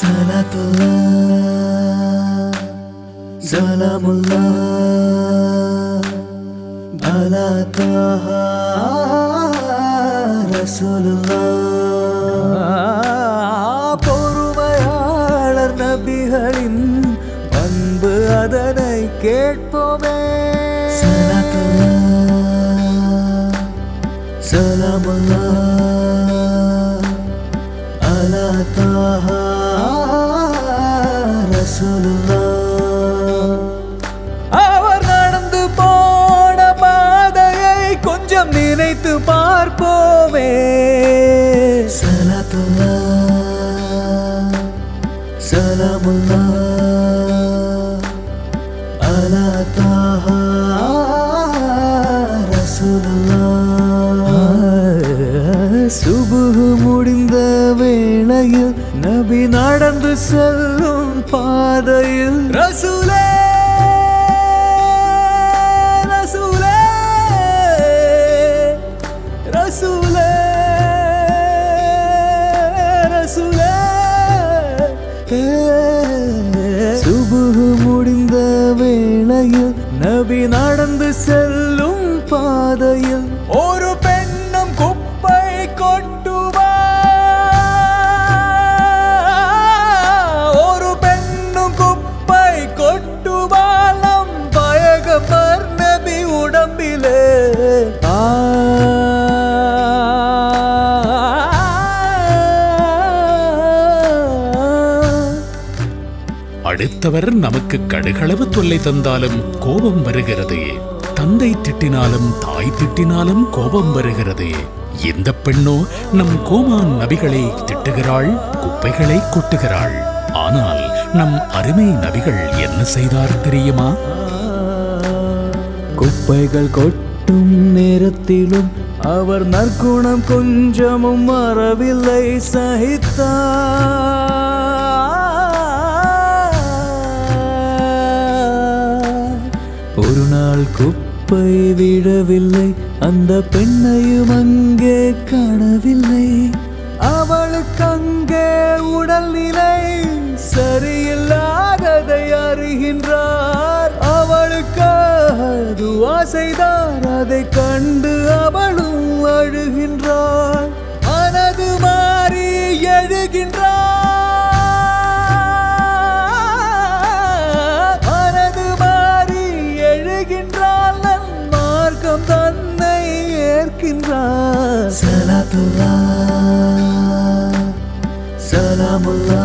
சலாத்துல்லா சலாமுல்லா அலா தாஹா ரசூலுல்லா பொறுமையாளர் நபிகளின் அன்பு அதனை கேட்போமே சலாத்துல்லா சலாமுல்லா அலா தாஹா ரசூலுல்லா அவர் நடந்து போன பாதையை கொஞ்சம் நினைத்து பார்ப்போமே சலாத்துல்லா சலாமுல்லா அலா தாஹா ரசூலுல்லா சுபுகு முடிந்த வேளையில் நபி நடந்து செல்லும் பாதையில் ரசூலே ரசூலே ரசூலே ரசூலே சுபுகு முடிந்த வேளையில் நபி நடந்து செல்லும் பாதையில் ஒரு பெண்ணும் குப்பை கொட்டுவா ஒரு பெண்ணும் குப்பை கொட்டுவாலம் பயகமர் நபி உடம்பிலே ஆ அடுத்தவர் நமக்கு கடுகளவு தொல்லை தந்தாலும் கோபம் வருகிறதே தந்தை திட்டினாலும் தாய் திட்டினாலும் கோபம் வருகிறதே இந்த பெண்ணோ நம் கோமான் நபிகளை திட்டுகிறாள் குப்பைகளை கொட்டுகிறாள் ஆனால் நம் அருமை நபிகள் என்ன செய்தார் தெரியுமா குப்பைகள் கொட்டும் நேரத்திலும் அவர் நற்குணம் கொஞ்சமும் மறவில்லை சகித்தார் ஒரு நாள் குப்பை விடவில்லை அந்த பெண்ணையும் அங்கே காணவில்லை அவளுக்கு அங்கே உடல்நிலை சரியில்லாததை அறிகின்றார் அவளுக்கு துவா செய்தார் அதை கண்டு அவளும் அழுகின்றாள் மனது மாறி எழுகின்றார் மனது மாறி எழுகின்றாள் நன் மார்க்கம் தன்னை ஏற்கின்றார் சலாத்துல்லா சலாமுல்லா